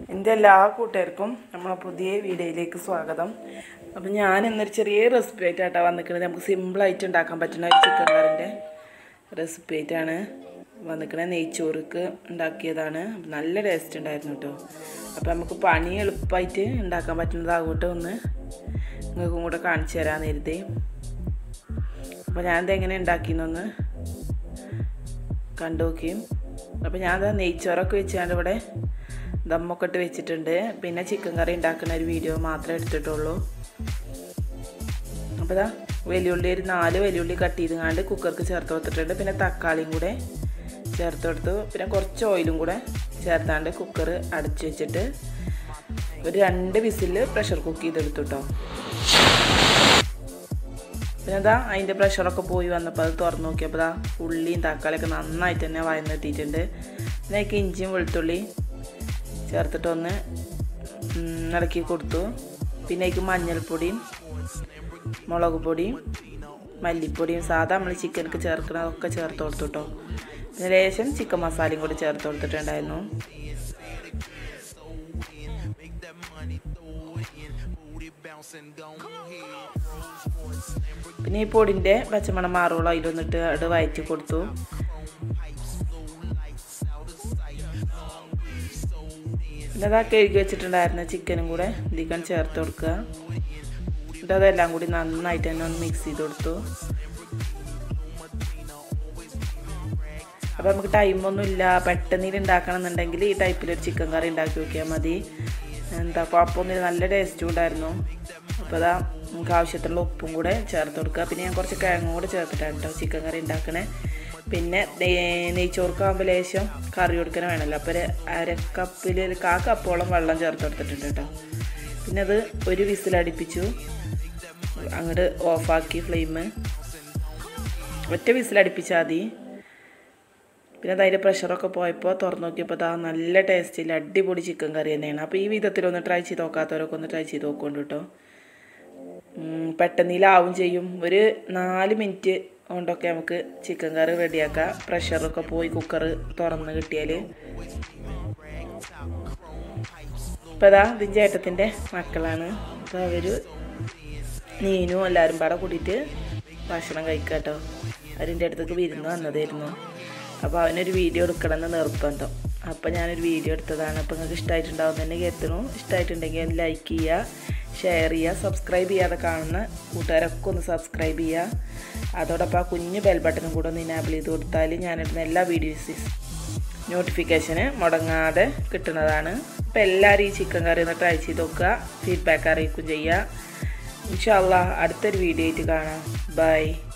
എൻ്റെ എല്ലാ കൂട്ടുകാർക്കും നമ്മളെ പുതിയ വീഡിയോയിലേക്ക് സ്വാഗതം അപ്പം ഞാൻ ഇന്നൊരു ചെറിയ റെസിപ്പി ആയിട്ടാണ് വന്നിക്കുന്നത് നമുക്ക് സിമ്പിളായിട്ട് ഉണ്ടാക്കാൻ പറ്റുന്ന ഒരു ചിക്കൻ കറിൻ്റെ റെസിപ്പി ആയിട്ടാണ് വന്നിക്കണത് നെയ്ച്ചോറുക്ക് ഉണ്ടാക്കിയതാണ് നല്ല ടേസ്റ്റ് ഉണ്ടായിരുന്നു കേട്ടോ അപ്പം നമുക്ക് പണി എളുപ്പമായിട്ട് ഉണ്ടാക്കാൻ പറ്റുന്നതാകട്ടെ ഒന്ന് നിങ്ങൾക്കും കൂടെ കാണിച്ചു തരാമെന്ന് കരുതി അപ്പോൾ ഞാനിത് എങ്ങനെ ഉണ്ടാക്കിയെന്നൊന്ന് കണ്ടു നോക്കിയും അപ്പോൾ ഞാൻ നെയ്ച്ചോറൊക്കെ വെച്ചാണ്ട് ഇവിടെ ദമ്മൊക്കെ ഇട്ട് വെച്ചിട്ടുണ്ട് പിന്നെ ചിക്കൻ കറി ഉണ്ടാക്കുന്ന ഒരു വീഡിയോ മാത്രമേ എടുത്തിട്ടുള്ളൂ അപ്പോൾ ഇതാ വെല്ലുള്ളി ഒരു നാല് വെല്ലുള്ളി കട്ട് ചെയ്തുകൊണ്ട് കുക്കർക്ക് ചേർത്ത് കൊടുത്തിട്ടുണ്ട് പിന്നെ തക്കാളിയും കൂടെ ചേർത്ത് കൊടുത്തു പിന്നെ കുറച്ച് ഓയിലും കൂടെ ചേർത്താണ്ട് കുക്കർ അടച്ചു വെച്ചിട്ട് ഒരു രണ്ട് വിസിൽ പ്രഷർ കുക്ക് ചെയ്തെടുത്തു കേട്ടോ പിന്നെ അതാ അതിൻ്റെ പ്രഷറൊക്കെ പോയി വന്നപ്പോൾ അത് തുറന്ന് നോക്കിയപ്പോൾ അതാ ഉള്ളിയും തക്കാളിയൊക്കെ നന്നായിട്ട് തന്നെ വയന്നെത്തിയിട്ടുണ്ട് പിന്നെ അതിലേക്ക് ഇഞ്ചിയും വെളുത്തുള്ളി ചേർത്തിട്ടൊന്ന് ഇളക്കി കൊടുത്തു പിന്നെ അതിലേക്ക് മഞ്ഞൾപ്പൊടിയും മുളക് പൊടിയും മല്ലിപ്പൊടിയും സാധാ നമ്മൾ ചിക്കനക്ക് ചേർക്കണതൊക്കെ ചേർത്ത് കൊടുത്തു കേട്ടോ പിന്നെ ലേശം ചിക്കൻ മസാലയും കൂടി ചേർത്ത് കൊടുത്തിട്ടുണ്ടായിരുന്നു പിന്നെ ഈ പൊടിൻ്റെ പച്ചമണം മാറുള്ളൂ അതിലൊന്നിട്ട് അത് വയറ്റി കൊടുത്തു പിന്നെ അതാ കഴുകി വെച്ചിട്ടുണ്ടായിരുന്ന ചിക്കനും കൂടെ ഇതിക്കാൻ ചേർത്ത് കൊടുക്കുക എന്നിട്ട് അതെല്ലാം കൂടി നന്നായിട്ട് തന്നെ ഒന്ന് മിക്സ് ചെയ്ത് കൊടുത്തു അപ്പോൾ നമുക്ക് ടൈമൊന്നും ഇല്ല പെട്ടെന്ന് ഇത് ഉണ്ടാക്കണം എന്നുണ്ടെങ്കിൽ ഈ ടൈപ്പിലൊരു ചിക്കൻ കറി ഉണ്ടാക്കി നോക്കിയാൽ മതി എന്താ കുഴപ്പമൊന്നുമില്ല നല്ല ടേസ്റ്റും ഉണ്ടായിരുന്നു അപ്പോൾ അതാ നമുക്ക് ആവശ്യത്തിനുള്ള ഉപ്പും കൂടെ ചേർത്ത് കൊടുക്കുക പിന്നെ ഞാൻ കുറച്ച് കിഴങ്ങും കൂടെ ചേർത്തിട്ടാണ് കേട്ടോ ചിക്കൻ കറി ഉണ്ടാക്കണേ പിന്നെ നെയ്ച്ചോർക്കാകുമ്പോൾ ലേശം കറി കൊടുക്കാൻ വേണമല്ലോ അപ്പോൾ ഒരു അരക്കപ്പിൽ ഒരു കാ കപ്പോളം വെള്ളം ചേർത്ത് കൊടുത്തിട്ടുണ്ട് കേട്ടോ പിന്നെ അത് ഒരു വിസിലടിപ്പിച്ചു അങ്ങോട്ട് ഓഫാക്കി ഫ്ലെയിം ഒറ്റ വിസിലടിപ്പിച്ചാൽ മതി പിന്നെ അതിൻ്റെ പ്രഷറൊക്കെ പോയപ്പോൾ തുറന്നു നോക്കിയപ്പോൾ അതാ നല്ല ടേസ്റ്റിൽ അടിപൊളി ചിക്കൻ കറി തന്നെയാണ് അപ്പോൾ ഈ വിധത്തിലൊന്ന് ട്രൈ ചെയ്ത് നോക്കാത്തവരൊക്കെ ഒന്ന് ട്രൈ ചെയ്ത് നോക്കുന്നുണ്ട് കേട്ടോ പെട്ടെന്നിലാവും ചെയ്യും ഒരു നാല് മിനിറ്റ് കൊണ്ടൊക്കെ നമുക്ക് ചിക്കൻ കറി റെഡിയാക്കാം പ്രഷറൊക്കെ പോയി കുക്കർ തുറന്ന് കിട്ടിയാൽ ഇപ്പോൾ ഇതാ ഇത് ചേട്ടത്തിൻ്റെ മക്കളാണ് അപ്പോൾ അവർ നീനും എല്ലാവരും പാടെ കൂടിയിട്ട് ഭക്ഷണം കഴിക്കാം കേട്ടോ അവരിൻ്റെ അടുത്തേക്ക് വിരുന്ന് വന്നതായിരുന്നു അപ്പോൾ അവനൊരു വീഡിയോ എടുക്കണമെന്ന് നിർബന്ധം അപ്പോൾ ഞാനൊരു വീഡിയോ എടുത്തതാണ് അപ്പോൾ നിങ്ങൾക്ക് ഇഷ്ടമായിട്ടുണ്ടാവും തന്നെ കരുതണു ഇഷ്ടമായിട്ടുണ്ടെങ്കിൽ ലൈക്ക് ചെയ്യുക ഷെയർ ചെയ്യുക സബ്സ്ക്രൈബ് ചെയ്യാതെ കാണുന്ന കൂട്ടുകാരൊക്കെ ഒന്ന് സബ്സ്ക്രൈബ് ചെയ്യുക അതോടൊപ്പം ആ കുഞ്ഞ് ബെൽ ബട്ടണും കൂടെ ഒന്ന് ഇനാബിൾ ചെയ്ത് കൊടുത്താൽ ഞാനിടുന്ന എല്ലാ വീഡിയോസ് നോട്ടിഫിക്കേഷന് മുടങ്ങാതെ കിട്ടുന്നതാണ് അപ്പോൾ എല്ലാവരും ഈ ചിക്കൻ കറി ഒന്ന് ട്രൈ ചെയ്ത് നോക്കുക ഫീഡ്ബാക്ക് അറിയിക്കുകയും ചെയ്യുക ഇൻഷാല്ല അടുത്തൊരു വീഡിയോ ആയിട്ട് കാണാം ബൈ